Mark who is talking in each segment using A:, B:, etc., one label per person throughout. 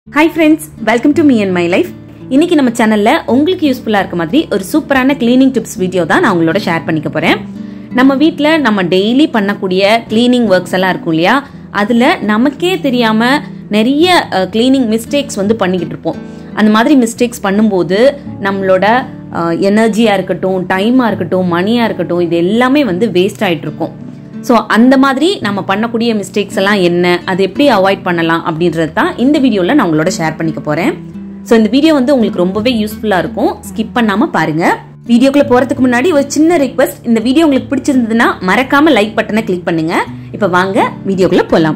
A: hi friends welcome to me and my life இன்னைக்கு நம்ம சேனல்ல உங்களுக்கு யூஸ்ஃபுல்லா இருக்க மாதிரி ஒரு சூப்பரான கிளீனிங் டிப்ஸ் வீடியோ தான் நான் உங்களோட ஷேர் பண்ணிக்க போறேன் நம்ம வீட்டில் நம்ம டெய்லி பண்ணக்கூடிய கிளீனிங் ஒர்க்ஸ் எல்லாம் இருக்கும் இல்லையா அதில் நமக்கே தெரியாம நிறைய கிளீனிங் மிஸ்டேக்ஸ் வந்து பண்ணிக்கிட்டு இருப்போம் அந்த மாதிரி மிஸ்டேக்ஸ் பண்ணும்போது நம்மளோட எனர்ஜியாக இருக்கட்டும் டைமாக இருக்கட்டும் மணியாக இருக்கட்டும் இது எல்லாமே வந்து வேஸ்ட் ஆயிட்டு இருக்கும் ஸோ அந்த மாதிரி நம்ம பண்ணக்கூடிய மிஸ்டேக்ஸ் எல்லாம் என்ன அது எப்படி அவாய்ட் பண்ணலாம் அப்படின்றது தான் இந்த வீடியோவில் நான் உங்களோட ஷேர் பண்ணிக்க போகிறேன் ஸோ இந்த வீடியோ வந்து உங்களுக்கு ரொம்பவே யூஸ்ஃபுல்லாக இருக்கும் ஸ்கிப் பண்ணாமல் பாருங்க வீடியோக்குள்ள போகிறதுக்கு முன்னாடி ஒரு சின்ன ரிக்வஸ்ட் இந்த வீடியோ உங்களுக்கு பிடிச்சிருந்ததுன்னா மறக்காம லைக் பட்டனை கிளிக் பண்ணுங்க இப்போ வாங்க வீடியோக்குள்ள போகலாம்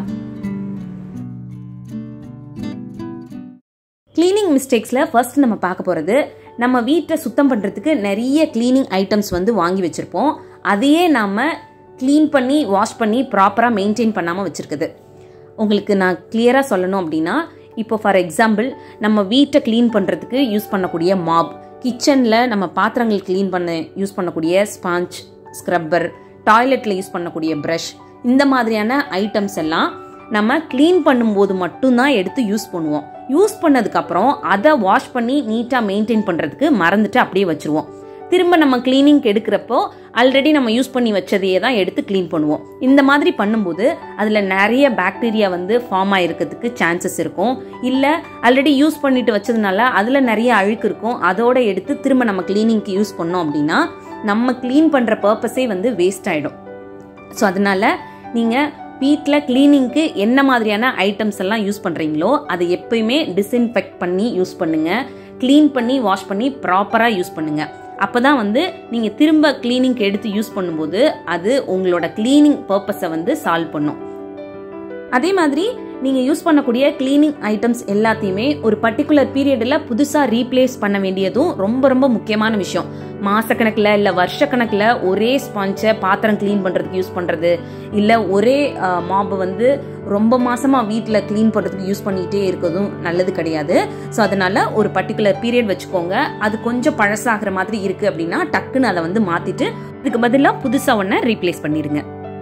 A: கிளீனிங் மிஸ்டேக்ஸில் ஃபர்ஸ்ட் நம்ம பார்க்க போகிறது நம்ம வீட்டை சுத்தம் பண்ணுறதுக்கு நிறைய கிளீனிங் ஐட்டம்ஸ் வந்து வாங்கி வச்சுருப்போம் அதையே நாம் க்ளீன் பண்ணி வாஷ் பண்ணி ப்ராப்பராக மெயின்டைன் பண்ணாமல் வச்சுருக்குது உங்களுக்கு நான் கிளியராக சொல்லணும் அப்படின்னா இப்போ ஃபார் எக்ஸாம்பிள் நம்ம வீட்டை க்ளீன் பண்ணுறதுக்கு யூஸ் பண்ணக்கூடிய மாப் கிச்சனில் நம்ம பாத்திரங்கள் க்ளீன் பண்ண யூஸ் பண்ணக்கூடிய ஸ்பாஞ்ச் ஸ்க்ரப்பர் டாய்லெட்டில் யூஸ் பண்ணக்கூடிய ப்ரஷ் இந்த மாதிரியான ஐட்டம்ஸ் எல்லாம் நம்ம க்ளீன் பண்ணும்போது மட்டும்தான் எடுத்து யூஸ் பண்ணுவோம் யூஸ் பண்ணதுக்கப்புறம் அதை வாஷ் பண்ணி நீட்டாக மெயின்டைன் பண்ணுறதுக்கு மறந்துட்டு அப்படியே வச்சுருவோம் திரும்ப நம்ம கிளீனிங்க்கு எடுக்கிறப்போ ஆல்ரெடி நம்ம யூஸ் பண்ணி வச்சதையே தான் எடுத்து க்ளீன் பண்ணுவோம் இந்த மாதிரி பண்ணும்போது அதில் நிறைய பாக்டீரியா வந்து ஃபார்ம் ஆகிருக்கிறதுக்கு சான்சஸ் இருக்கும் இல்லை ஆல்ரெடி யூஸ் பண்ணிட்டு வச்சதுனால அதில் நிறைய அழுக்கு இருக்கும் அதோட எடுத்து திரும்ப நம்ம கிளீனிங்க்கு யூஸ் பண்ணோம் அப்படின்னா நம்ம க்ளீன் பண்ணுற பர்பஸே வந்து வேஸ்ட் ஆகிடும் ஸோ அதனால நீங்கள் வீட்டில் கிளீனிங்க்கு என்ன மாதிரியான ஐட்டம்ஸ் எல்லாம் யூஸ் பண்ணுறீங்களோ அதை எப்பயுமே டிஸ்இன்ஃபெக்ட் பண்ணி யூஸ் பண்ணுங்கள் க்ளீன் பண்ணி வாஷ் பண்ணி ப்ராப்பராக யூஸ் பண்ணுங்கள் அப்போ தான் வந்து நீங்கள் திரும்ப கிளீனிங்க்கு எடுத்து யூஸ் பண்ணும்போது அது உங்களோட கிளீனிங் பர்பஸை வந்து சால்வ் பண்ணும் அதே மாதிரி நீங்கள் யூஸ் பண்ணக்கூடிய கிளீனிங் ஐட்டம்ஸ் எல்லாத்தையுமே ஒரு பர்டிகுலர் பீரியடில் புதுசாக ரீப்ளேஸ் பண்ண வேண்டியதும் ரொம்ப ரொம்ப முக்கியமான விஷயம் மாசக்கணக்கில் இல்லை வருஷக்கணக்கில் ஒரே ஸ்பாஞ்சை பாத்திரம் க்ளீன் பண்ணுறதுக்கு யூஸ் பண்ணுறது இல்லை ஒரே மாபை வந்து ரொம்ப மாசமாக வீட்டில் க்ளீன் பண்ணுறதுக்கு யூஸ் பண்ணிகிட்டே இருக்கிறதும் நல்லது கிடையாது ஸோ அதனால் ஒரு பர்டிகுலர் பீரியட் வச்சுக்கோங்க அது கொஞ்சம் பழசாகிற மாதிரி இருக்குது அப்படின்னா டக்குன்னு அதை வந்து மாற்றிட்டு இதுக்கு பதிலாக புதுசாக ஒன்று ரீப்ளேஸ் பண்ணிடுங்க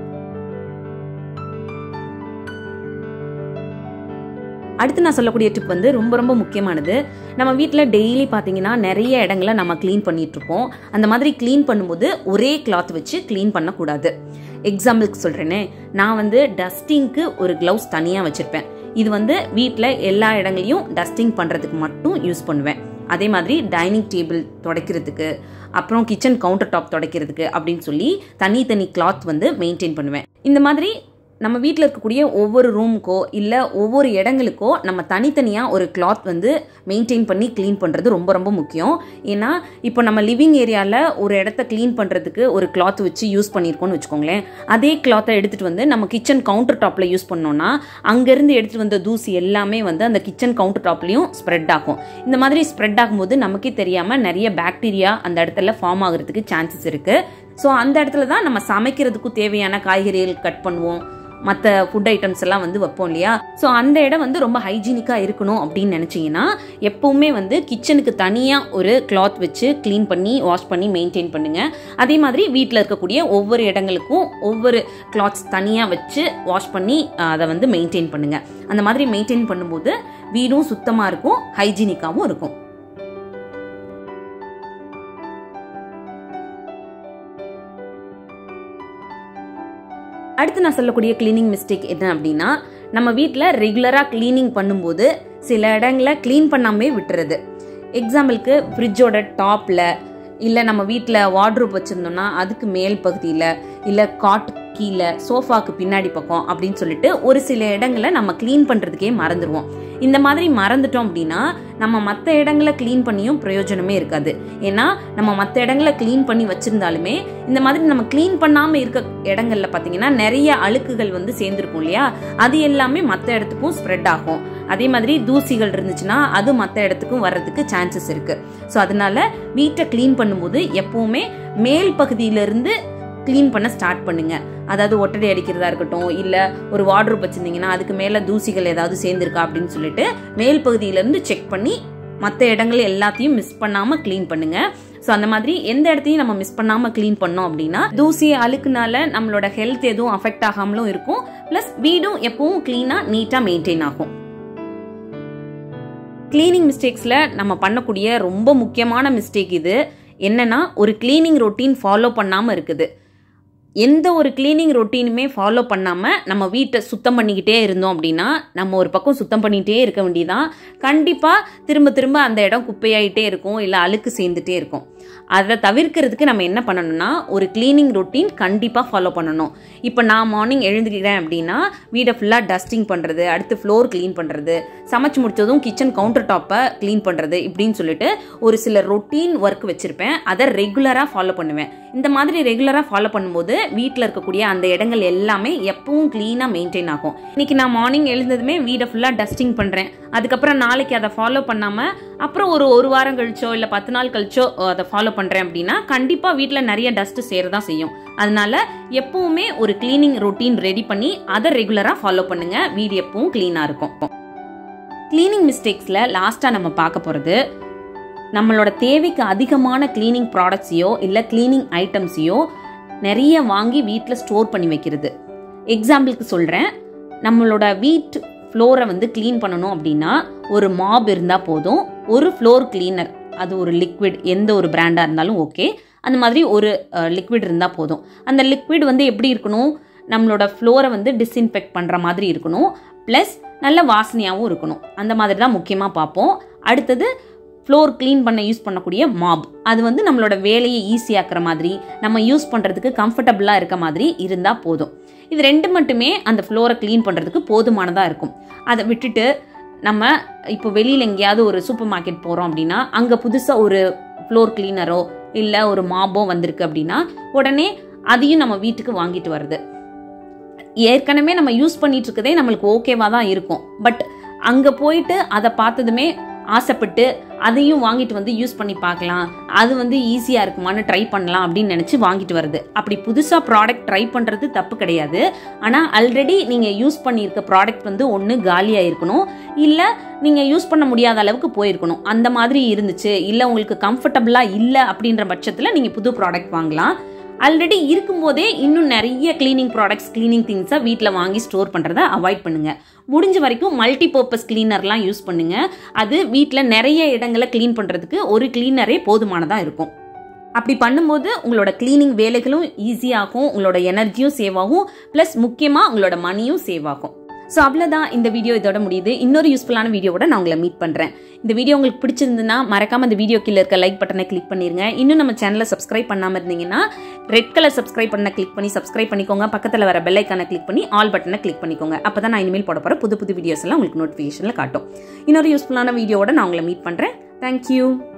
A: அடுத்து நான் சொல்லக்கூடிய டிப் வந்து ரொம்ப ரொம்ப முக்கியமானது நம்ம வீட்டில் டெய்லி பார்த்தீங்கன்னா நிறைய இடங்களை நம்ம க்ளீன் பண்ணிட்டு இருப்போம் அந்த மாதிரி க்ளீன் பண்ணும்போது ஒரே கிளாத் வச்சு க்ளீன் பண்ணக்கூடாது எக்ஸாம்பிளுக்கு சொல்கிறேனே நான் வந்து டஸ்டிங்க்கு ஒரு க்ளவுஸ் தனியாக வச்சுருப்பேன் இது வந்து வீட்டில் எல்லா இடங்களையும் டஸ்டிங் பண்ணுறதுக்கு மட்டும் யூஸ் பண்ணுவேன் அதே மாதிரி டைனிங் டேபிள் துடைக்கிறதுக்கு அப்புறம் கிச்சன் கவுண்டர் டாப் துடைக்கிறதுக்கு அப்படின்னு சொல்லி தனி தனி கிளாத் வந்து மெயின்டைன் பண்ணுவேன் இந்த மாதிரி நம்ம வீட்டில் இருக்கக்கூடிய ஒவ்வொரு ரூமுக்கோ இல்லை ஒவ்வொரு இடங்களுக்கோ நம்ம தனித்தனியாக ஒரு கிளாத் வந்து மெயின்டைன் பண்ணி க்ளீன் பண்ணுறது ரொம்ப ரொம்ப முக்கியம் ஏன்னா இப்போ நம்ம லிவிங் ஏரியாவில் ஒரு இடத்த க்ளீன் பண்ணுறதுக்கு ஒரு கிளாத் வச்சு யூஸ் பண்ணியிருக்கோம்னு வச்சுக்கோங்களேன் அதே கிளாத்தை எடுத்துகிட்டு வந்து நம்ம கிச்சன் கவுண்டர் டாப்பில் யூஸ் பண்ணோன்னா அங்கேருந்து எடுத்துகிட்டு வந்த தூசி எல்லாமே வந்து அந்த கிச்சன் கவுண்டர் டாப்லேயும் ஸ்ப்ரெட் ஆகும் இந்த மாதிரி ஸ்ப்ரெட் ஆகும்போது நமக்கே தெரியாமல் நிறைய பாக்டீரியா அந்த இடத்துல ஃபார்ம் ஆகிறதுக்கு சான்சஸ் இருக்குது ஸோ அந்த இடத்துல தான் நம்ம சமைக்கிறதுக்கும் தேவையான காய்கறிகள் கட் பண்ணுவோம் மற்ற ஃபுட் ஐட்டம்ஸ் எல்லாம் வந்து வைப்போம் இல்லையா ஸோ அந்த இடம் வந்து ரொம்ப ஹைஜீனிக்காக இருக்கணும் அப்படின்னு நினச்சிங்கன்னா எப்போவுமே வந்து கிச்சனுக்கு தனியாக ஒரு கிளாத் வச்சு க்ளீன் பண்ணி வாஷ் பண்ணி மெயின்டைன் பண்ணுங்கள் அதே மாதிரி வீட்டில் இருக்கக்கூடிய ஒவ்வொரு இடங்களுக்கும் ஒவ்வொரு கிளாத்ஸ் தனியாக வச்சு வாஷ் பண்ணி அதை வந்து மெயின்டைன் பண்ணுங்கள் அந்த மாதிரி மெயின்டைன் பண்ணும்போது வீடும் சுத்தமாக இருக்கும் ஹைஜீனிக்காகவும் இருக்கும் அடுத்து நான் சொல்லக்கூடிய கிளீனிங் மிஸ்டேக் என்ன அப்படின்னா நம்ம வீட்டில் ரெகுலராக க்ளீனிங் பண்ணும்போது சில இடங்களை க்ளீன் பண்ணாமே விட்டுறது எக்ஸாம்பிளுக்கு ஃப்ரிட்ஜோட டாப்பில் இல்லை நம்ம வீட்டில் வார்ட்ரூப் வச்சுருந்தோம்னா அதுக்கு மேல் பகுதியில் இல்லை காட் கீழே சோஃபாக்கு பின்னாடி பக்கம் அப்படின்னு சொல்லிட்டு ஒரு சில இடங்களை நம்ம க்ளீன் பண்ணுறதுக்கே மறந்துடுவோம் இந்த மாதிரி மறந்துட்டோம் அப்படின்னா நம்ம மற்ற இடங்களை க்ளீன் பண்ணியும் பிரயோஜனமே இருக்காது ஏன்னா நம்ம மற்ற இடங்களை க்ளீன் பண்ணி வச்சிருந்தாலுமே இந்த மாதிரி நம்ம க்ளீன் பண்ணாமல் இருக்க இடங்கள்ல பார்த்தீங்கன்னா நிறைய அழுக்குகள் வந்து சேர்ந்துருக்கும் இல்லையா அது எல்லாமே மற்ற இடத்துக்கும் ஸ்ப்ரெட் ஆகும் அதே மாதிரி தூசிகள் இருந்துச்சுன்னா அது மற்ற இடத்துக்கும் வர்றதுக்கு சான்சஸ் இருக்கு ஸோ அதனால வீட்டை க்ளீன் பண்ணும்போது எப்பவுமே மேல் பகுதியிலிருந்து க்ளீன் பண்ண ஸ்டார்ட் பண்ணுங்க அதாவது ஒட்டடை அடிக்கிறதா இருக்கட்டும் இல்லை ஒரு வார்ட்ரூப் வச்சிருந்தீங்கன்னா அதுக்கு மேலே தூசிகள் ஏதாவது சேர்ந்துருக்கா அப்படின்னு சொல்லிட்டு மேல் பகுதியிலேருந்து செக் பண்ணி மற்ற இடங்கள் எல்லாத்தையும் மிஸ் பண்ணாமல் க்ளீன் பண்ணுங்க ஸோ அந்த மாதிரி எந்த இடத்தையும் நம்ம மிஸ் பண்ணாமல் க்ளீன் பண்ணோம் அப்படின்னா தூசி அழுக்குனால நம்மளோட ஹெல்த் எதுவும் அஃபெக்ட் ஆகாமலும் இருக்கும் ப்ளஸ் வீடும் எப்பவும் க்ளீனாக நீட்டாக மெயின்டைன் ஆகும் க்ளீனிங் மிஸ்டேக்ஸில் நம்ம பண்ணக்கூடிய ரொம்ப முக்கியமான மிஸ்டேக் இது என்னன்னா ஒரு க்ளீனிங் ரொட்டீன் ஃபாலோ பண்ணாமல் இருக்குது எந்த ஒரு க்ளீனிங் ரொட்டீனுமே ஃபாலோ பண்ணாமல் நம்ம வீட்டை சுத்தம் பண்ணிக்கிட்டே இருந்தோம் அப்படின்னா நம்ம ஒரு பக்கம் சுத்தம் பண்ணிகிட்டே இருக்க வேண்டியதான் கண்டிப்பாக திரும்ப திரும்ப அந்த இடம் குப்பையாயிட்டே இருக்கும் இல்லை அழுக்கு சேர்ந்துட்டே இருக்கும் அதை தவிர்க்கிறதுக்கு நம்ம என்ன பண்ணணும்னா ஒரு க்ளீனிங் ரொட்டீன் கண்டிப்பாக ஃபாலோ பண்ணணும் இப்போ நான் மார்னிங் எழுந்துக்கிறேன் அப்படின்னா வீடை ஃபுல்லாக டஸ்டிங் பண்ணுறது அடுத்து ஃப்ளோர் க்ளீன் பண்ணுறது சமைச்சு முடிச்சதும் கிச்சன் கவுண்டர் டாப்பை க்ளீன் பண்ணுறது இப்படின்னு சொல்லிட்டு ஒரு சில ரொட்டீன் ஒர்க் வச்சுருப்பேன் அதை ரெகுலராக ஃபாலோ பண்ணுவேன் இந்த மாதிரி ரெகுலராக ஃபாலோ பண்ணும்போது வீட்டில் இருக்கக்கூடிய அந்த இடங்கள் எல்லாமே எப்பவும் க்ளீனாக மெயின்டைன் ஆகும் இன்னைக்கு நான் மார்னிங் எழுந்ததுமே வீடை ஃபுல்லாக டஸ்டிங் பண்ணுறேன் அதுக்கப்புறம் நாளைக்கு அதை ஃபாலோ பண்ணாமல் அப்புறம் ஒரு ஒரு வாரம் கழிச்சோ இல்லை பத்து நாள் கழிச்சோ அதை ஃபாலோ பண்ணுறேன் அப்படின்னா கண்டிப்பாக வீட்டில் நிறைய டஸ்ட்டு சேரதான் செய்யும் அதனால எப்பவுமே ஒரு க்ளீனிங் ரொட்டீன் ரெடி பண்ணி அதை ரெகுலராக ஃபாலோ பண்ணுங்க வீடு எப்பவும் க்ளீனாக இருக்கும் க்ளீனிங் மிஸ்டேக்ஸில் லாஸ்ட்டாக நம்ம பார்க்க போகிறது நம்மளோட தேவைக்கு அதிகமான க்ளீனிங் ப்ராடக்ட்ஸையோ இல்லை க்ளீனிங் ஐட்டம்ஸையோ நிறைய வாங்கி வீட்டில் ஸ்டோர் பண்ணி வைக்கிறது எக்ஸாம்பிளுக்கு சொல்கிறேன் நம்மளோட வீட் ஃப்ளோரை வந்து க்ளீன் பண்ணணும் அப்படின்னா ஒரு மாப் இருந்தால் போதும் ஒரு ஃப்ளோர் க்ளீனர் அது ஒரு லிக்விட் எந்த ஒரு பிராண்டாக இருந்தாலும் ஓகே அந்த மாதிரி ஒரு லிக்விட் இருந்தால் போதும் அந்த லிக்விட் வந்து எப்படி இருக்கணும் நம்மளோட ஃப்ளோரை வந்து டிஸ்இன்ஃபெக்ட் பண்ணுற மாதிரி இருக்கணும் ப்ளஸ் நல்ல வாசனையாகவும் இருக்கணும் அந்த மாதிரி தான் முக்கியமாக பார்ப்போம் அடுத்தது ஃப்ளோர் க்ளீன் பண்ண யூஸ் பண்ணக்கூடிய மாப் அது வந்து நம்மளோட வேலையை ஈஸியாக்குற மாதிரி நம்ம யூஸ் பண்ணுறதுக்கு கம்ஃபர்டபுளாக இருக்க மாதிரி இருந்தால் போதும் இது ரெண்டு மட்டுமே அந்த ஃப்ளோரை க்ளீன் பண்ணுறதுக்கு போதுமானதாக இருக்கும் அதை விட்டுட்டு நம்ம இப்போ வெளியில் எங்கேயாவது ஒரு சூப்பர் மார்க்கெட் போகிறோம் அப்படின்னா அங்கே புதுசாக ஒரு ஃப்ளோர் க்ளீனரோ இல்லை ஒரு மாபோ வந்திருக்கு அப்படின்னா உடனே அதையும் நம்ம வீட்டுக்கு வாங்கிட்டு வருது ஏற்கனவே நம்ம யூஸ் பண்ணிட்டு இருக்கதே நம்மளுக்கு ஓகேவா தான் இருக்கும் பட் அங்கே போயிட்டு அதை பார்த்ததுமே ஆசைப்பட்டு அதையும் வாங்கிட்டு வந்து யூஸ் பண்ணி பார்க்கலாம் அது வந்து ஈஸியாக இருக்குமான்னு ட்ரை பண்ணலாம் அப்படின்னு நினச்சி வாங்கிட்டு வருது அப்படி புதுசாக ப்ராடக்ட் ட்ரை பண்ணுறது தப்பு கிடையாது ஆனால் ஆல்ரெடி நீங்கள் யூஸ் பண்ணியிருக்க ப்ராடக்ட் வந்து ஒன்று காலியாக இருக்கணும் இல்லை நீங்கள் யூஸ் பண்ண முடியாத அளவுக்கு போயிருக்கணும் அந்த மாதிரி இருந்துச்சு இல்லை உங்களுக்கு கம்ஃபர்டபுளாக இல்லை அப்படின்ற பட்சத்தில் நீங்கள் புது ப்ராடக்ட் வாங்கலாம் ஆல்ரெடி இருக்கும்போதே இன்னும் நிறைய க்ளீனிங் ப்ராடக்ட்ஸ் க்ளீனிங் திங்ஸை வீட்டில் வாங்கி ஸ்டோர் பண்ணுறதை அவாய்ட் பண்ணுங்க முடிஞ்ச வரைக்கும் மல்டி பர்பஸ் கிளீனர்லாம் யூஸ் பண்ணுங்க அது வீட்டில் நிறைய இடங்களை க்ளீன் பண்ணுறதுக்கு ஒரு கிளீனரே போதுமானதாக இருக்கும் அப்படி பண்ணும்போது உங்களோட க்ளீனிங் வேலைகளும் ஈஸியாகும் உங்களோட எனர்ஜியும் சேவ் ஆகும் ப்ளஸ் முக்கியமாக உங்களோட மணியும் சேவ் ஆகும் ஸோ அவ்வளோதான் இந்த வீடியோ இதோட முடியுது இன்னொரு யூஸ்ஃபுல்லான வீடியோவோட நான் உங்களை மீட் பண்ணுறேன் இந்த வீடியோ உங்களுக்கு பிடிச்சிருந்துன்னா மறக்காம இந்த வீடியோ கீழே இருக்க லைக் பட்டனை கிளிக் பண்ணிருங்க இன்னும் நம்ம சேனலை சப்ஸ்கிரைப் பண்ணாமல் இருந்தீங்கன்னா ரெட் கலர் சப்ஸ்கிரைப் பண்ண கிளிக் பண்ணி சப்ஸ்கிரைப் பண்ணிக்கோங்க பக்கத்தில் வர பெல் ஐக்கானை கிளிக் பண்ணி ஆல் பட்டனை கிளிக் பண்ணிக்கோங்க அப்போ தான் நான் இனிமேல் போட போகிற புது புது வீடியோஸ் எல்லாம் உங்களுக்கு நோட்டிஃபிகேஷனில் காட்டும் இன்னொரு யூஸ்ஃபுல்லான வீடியோவோட நான் உங்களை மீட் பண்ணுறேன் தேங்க்யூ